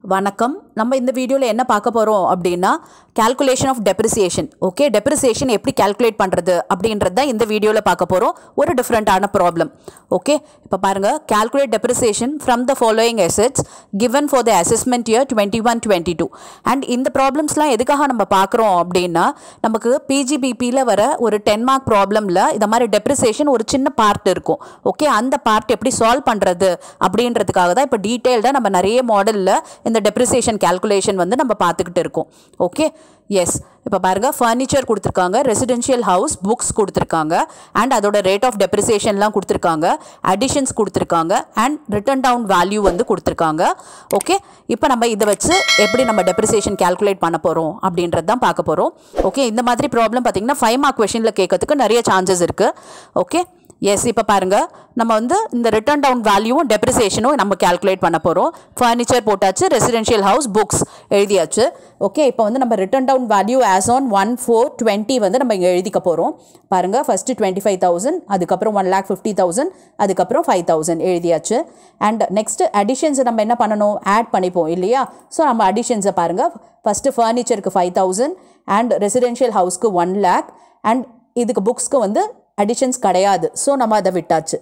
வணக்கம் நம்ம இந்த வீடியோவில் என்ன பார்க்க போகிறோம் அப்படின்னா calculation of depreciation okay depreciation எப்படி calculate பண்ணுறது அப்படின்றது தான் இந்த வீடியோவில் பார்க்க போகிறோம் ஒரு டிஃப்ரெண்ட்டான ப்ராப்ளம் ஓகே இப்போ பாருங்கள் calculate depreciation from the following assets given for the assessment year twenty one twenty two and இந்த ப்ராப்ளம்ஸ்லாம் எதுக்காக நம்ம பார்க்குறோம் அப்படின்னா நமக்கு பிஜிபிபியில் வர ஒரு டென் மார்க் ப்ராப்ளமில் இந்த மாதிரி டெப்ரிசியேஷன் ஒரு சின்ன பார்ட் இருக்கும் ஓகே அந்த பார்ட் எப்படி சால்வ் பண்ணுறது அப்படின்றதுக்காக தான் இப்போ டீட்டெயில்டாக நம்ம நிறைய மாடலில் இந்த டெப்ரிசியேஷன் கால்குலேஷன் வந்து நம்ம பார்த்துக்கிட்டு இருக்கோம் ஓகே எஸ் இப்போ பாருங்கள் ஃபர்னிச்சர் கொடுத்துருக்காங்க ரெசிடென்ஷியல் ஹவுஸ் புக்ஸ் கொடுத்துருக்காங்க அண்ட் அதோட ரேட் ஆஃப் டெப்ரிசியேஷன்லாம் கொடுத்துருக்காங்க அடிஷன்ஸ் கொடுத்துருக்காங்க அண்ட் ரிட்டன் டவுன் வேல்யூ வந்து கொடுத்துருக்காங்க ஓகே இப்போ நம்ம இதை வச்சு எப்படி நம்ம டெப்ரிசியேஷன் கால்குலேட் பண்ண போகிறோம் அப்படின்றது தான் பார்க்க போகிறோம் ஓகே இந்த மாதிரி ப்ராப்ளம் பார்த்தீங்கன்னா ஃபைவ் மார்க் கொஷனில் கேட்கறதுக்கு நிறைய சான்சஸ் இருக்குது ஓகே எஸ் இப்போ பாருங்கள் நம்ம வந்து இந்த ரிட்டர்ன் டவுன் வேல்யூவும் டெப்ரிசியேஷனும் நம்ம கால்குலேட் பண்ண போகிறோம் ஃபர்னிச்சர் போட்டாச்சு ரெசிடென்ஷியல் ஹவுஸ் புக்ஸ் எழுதியாச்சு ஓகே இப்போ வந்து நம்ம written down value as on one four twenty வந்து நம்ம இங்கே எழுதிக்க போகிறோம் பாருங்கள் ஃபஸ்ட்டு டுவெண்ட்டி ஃபைவ் தௌசண்ட் அதுக்கப்புறம் ஒன் லேக் ஃபிஃப்டி தௌசண்ட் அதுக்கப்புறம் ஃபைவ் தௌசண்ட் எழுதியாச்சு அண்ட் நெக்ஸ்ட்டு அடிஷன்ஸ் நம்ம என்ன பண்ணணும் ஆட் பண்ணிப்போம் இல்லையா ஸோ நம்ம அடிஷன்ஸை பாருங்கள் ஃபஸ்ட்டு ஃபர்னிச்சருக்கு ஃபைவ் தௌசண்ட் அண்ட் ரெசிடென்ஷியல் ஹவுஸ்க்கு ஒன் லேக் அண்ட் இதுக்கு புக்ஸ்க்கு வந்து அடிஷன்ஸ் கிடையாது ஸோ நம்ம அதை விட்டாச்சு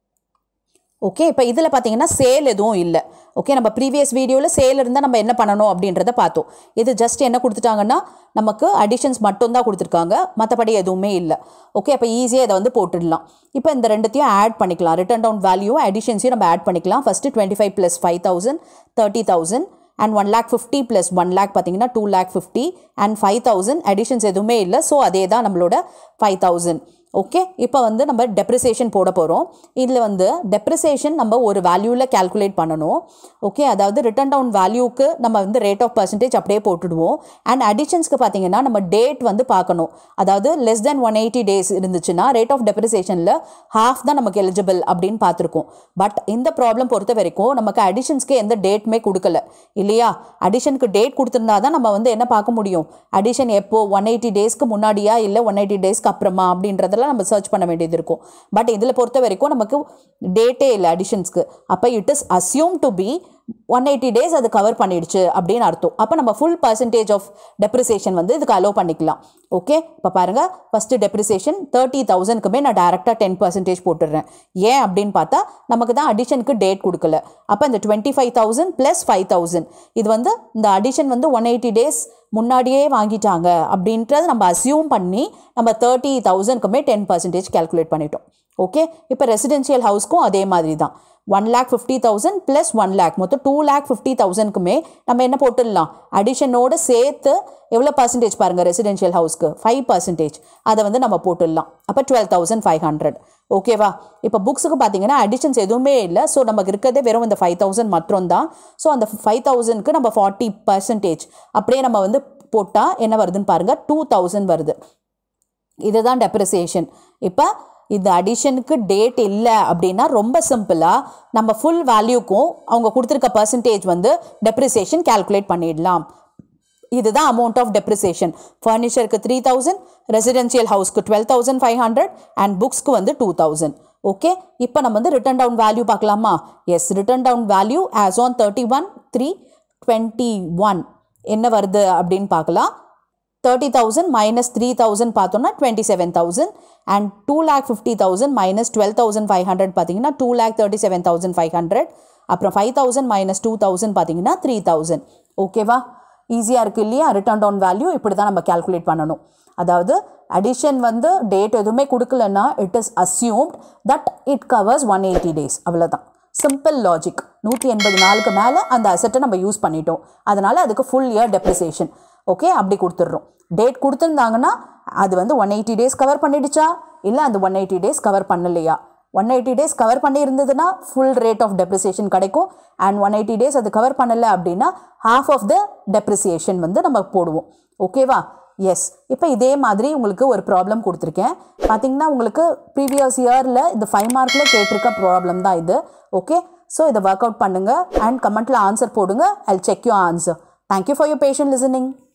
ஓகே இப்போ இதில் பார்த்தீங்கன்னா சேல் எதுவும் இல்லை ஓகே நம்ம ப்ரீவியஸ் வீடியோவில் சேல் இருந்தால் நம்ம என்ன பண்ணணும் அப்படின்றத பார்த்தோம் இது ஜஸ்ட் என்ன கொடுத்துட்டாங்கன்னா நமக்கு அடிஷன்ஸ் மட்டும்தான் கொடுத்துருக்காங்க மற்றபடி எதுவுமே இல்லை ஓகே அப்போ ஈஸியாக இதை வந்து போட்டுடலாம் இப்போ இந்த ரெண்டுத்தையும் ஆட் பண்ணிக்கலாம் ரிட்டன் டவுன் வேல்யூ அடிஷன்ஸையும் நம்ம ஆட் பண்ணிக்கலாம் first twenty five plus five thousand thirty thousand and one lakh fifty plus one lakh பார்த்தீங்கன்னா two lakh fifty and five thousand additions எதுவுமே இல்லை ஸோ அதே தான் நம்மளோட ஃபைவ் தௌசண்ட் ஓகே இப்போ வந்து நம்ம டெப்ரிசியேஷன் போட போகிறோம் இதில் வந்து டெப்ரிசியேஷன் நம்ம ஒரு வேல்யூவில் கால்குலேட் பண்ணணும் ஓகே அதாவது ரிட்டன் டவுன் வேல்யூக்கு நம்ம வந்து ரேட் ஆஃப் பர்சன்டேஜ் அப்படியே போட்டுடுவோம் அண்ட் அடிஷன்ஸ்க்கு பார்த்தீங்கன்னா நம்ம டேட் வந்து பார்க்கணும் அதாவது less than one eighty days இருந்துச்சுன்னா ரேட் ஆஃப் டெப்ரிசியேஷனில் ஹாஃப் தான் நமக்கு எலிஜிபிள் அப்படின்னு பார்த்துருக்கோம் பட் இந்த ப்ராப்ளம் பொறுத்த வரைக்கும் நமக்கு அடிஷன்ஸ்க்கு எந்த டேட்டுமே கொடுக்கல இல்லையா அடிஷனுக்கு டேட் கொடுத்துருந்தா தான் நம்ம வந்து என்ன பார்க்க முடியும் அடிஷன் எப்போ ஒன் எயிட்டி டேஸ்க்கு முன்னாடியா இல்லை ஒன் எயிட்டி டேஸ்க்கு அப்புறமா அப்படின்றதெல்லாம் நம்ம சர்ச் பண்ண வேண்டியது இருக்கும் பட் இதில் பொறுத்த வரைக்கும் நமக்கு டேட்டே இல்லை அடிஷன்ஸ்க்கு அப்போ it is assume to be one eighty days அது கவர் பண்ணிடுச்சு அப்படின்னு அர்த்தம் அப்போ நம்ம ஃபுல் பர்சன்டேஜ் ஆஃப் டெப்ரிசியேஷன் வந்து இதுக்கு அலோவ் பண்ணிக்கலாம் ஓகே இப்போ பாருங்கள் ஃபஸ்ட்டு டெப்ரிசியேஷன் தேர்ட்டி தௌசண்ட்க்குமே நான் டேரெக்டாக டென் பர்சன்டேஜ் போட்டுடுறேன் ஏன் அப்படின்னு பார்த்தா நமக்கு தான் அடிஷனுக்கு டேட் கொடுக்கல அப்போ இந்த twenty five thousand plus five thousand இது வந்து இந்த அடிஷன் வந்து ஒன் எயிட்டி டேஸ் முன்னாடியே வாங்கிட்டாங்க அப்படின்றத நம்ம அசியூம் பண்ணி நம்ம தேர்ட்டி தௌசண்ட்க்குமே டென் பர்சன்டேஜ் கேல்குலேட் பண்ணிட்டோம் ஓகே இப்போ ரெசிடென்ஷியல் ஹவுஸ்க்கும் அதே மாதிரி தான் one lakh fifty thousand plus one lakh மொத்தம் டூ லேக் ஃபிஃப்டி தௌசண்ட்க்குமே நம்ம என்ன போட்டுடலாம் அடிஷனோடு சேர்த்து எவ்வளோ பர்சன்டேஜ் பாருங்கள் ரெசிடென்ஷியல் ஹவுஸ்க்கு ஃபைவ் பர்சன்டேஜ் அதை வந்து நம்ம போட்டுடலாம் அப்போ டுவெல் தௌசண்ட் ஃபைவ் ஹண்ட்ரட் ஓகேவா இப்போ புக்ஸுக்கு பார்த்தீங்கன்னா அடிஷன்ஸ் எதுவுமே இல்லை ஸோ நமக்கு இருக்கிறதே வெறும் இந்த ஃபைவ் தௌசண்ட் மட்டும் தான் ஸோ அந்த ஃபைவ் தௌசண்ட்க்கு நம்ம ஃபார்ட்டி பர்சன்டேஜ் அப்படியே நம்ம வந்து போட்டால் என்ன வருதுன்னு பாருங்கள் டூ தௌசண்ட் வருது இதுதான் டெப்ரிசியேஷன் இப்போ இந்த அடிஷனுக்கு டேட் இல்லை அப்படின்னா ரொம்ப சிம்பிளாக நம்ம ஃபுல் வேல்யூக்கும் அவங்க கொடுத்துருக்க பர்சன்டேஜ் வந்து டெப்ரிசியேஷன் கால்குலேட் பண்ணிடலாம் இதுதான் அமௌண்ட் ஆஃப் டெப்ரிசியேஷன் ஃபர்னிச்சருக்கு த்ரீ தௌசண்ட் ரெசிடென்ஷியல் ஹவுஸ்க்கு twelve thousand five hundred and புக்ஸ்க்கு வந்து டூ தௌசண்ட் ஓகே இப்போ நம்ம வந்து ரிட்டன் டவுன் வேல்யூ பார்க்கலாமா yes written down value as on thirty one three twenty one என்ன வருது அப்படின்னு பார்க்கலாம் thirty thousand minus three thousand பார்த்தோம்னா twenty seven thousand and two lakh fifty thousand minus twelve thousand five hundred பார்த்தீங்கன்னா two lakh thirty seven thousand five hundred அப்புறம் five thousand minus two thousand பார்த்தீங்கன்னா three thousand ஓகேவா ஈஸியாக இருக்குது இல்லையா ரிட்டர்ன் டவுன் வேல்யூ இப்படி தான் நம்ம கால்குலேட் பண்ணணும் அதாவது அடிஷன் வந்து டேட் எதுவுமே கொடுக்கலன்னா it is assumed that it covers one eighty days அவ்வளோதான் சிம்பிள் லாஜிக் நூற்றி எண்பது நாளுக்கு மேலே அந்த அசட்டை நம்ம யூஸ் பண்ணிட்டோம் அதனால் அதுக்கு ஃபுல் இயர் டெப்ரிசியேஷன் ஓகே அப்படி கொடுத்துட்றோம் டேட் கொடுத்துருந்தாங்கன்னா அது வந்து ஒன் எயிட்டி டேஸ் கவர் பண்ணிடுச்சா இல்லை அந்த ஒன் எயிட்டி டேஸ் கவர் பண்ணலையா ஒன் எயிட்டி டேஸ் கவர் பண்ணியிருந்ததுன்னா ஃபுல் ரேட் ஆஃப் டெப்ரிசியேஷன் கிடைக்கும் அண்ட் ஒன் எயிட்டி டேஸ் அது கவர் பண்ணலை அப்படின்னா ஹாஃப் ஆஃப் த டெப்ரிசியேஷன் வந்து நம்ம போடுவோம் ஓகேவா எஸ் இப்போ இதே மாதிரி உங்களுக்கு ஒரு ப்ராப்ளம் கொடுத்துருக்கேன் பார்த்தீங்கன்னா உங்களுக்கு ப்ரீவியஸ் இயரில் இந்த ஃபைவ் மார்க்கில் கேட்டிருக்க ப்ராப்ளம் தான் இது ஓகே ஸோ இதை ஒர்க் அவுட் பண்ணுங்கள் அண்ட் கமெண்ட்டில் ஆன்சர் போடுங்க I check you answer thank you for your patience listening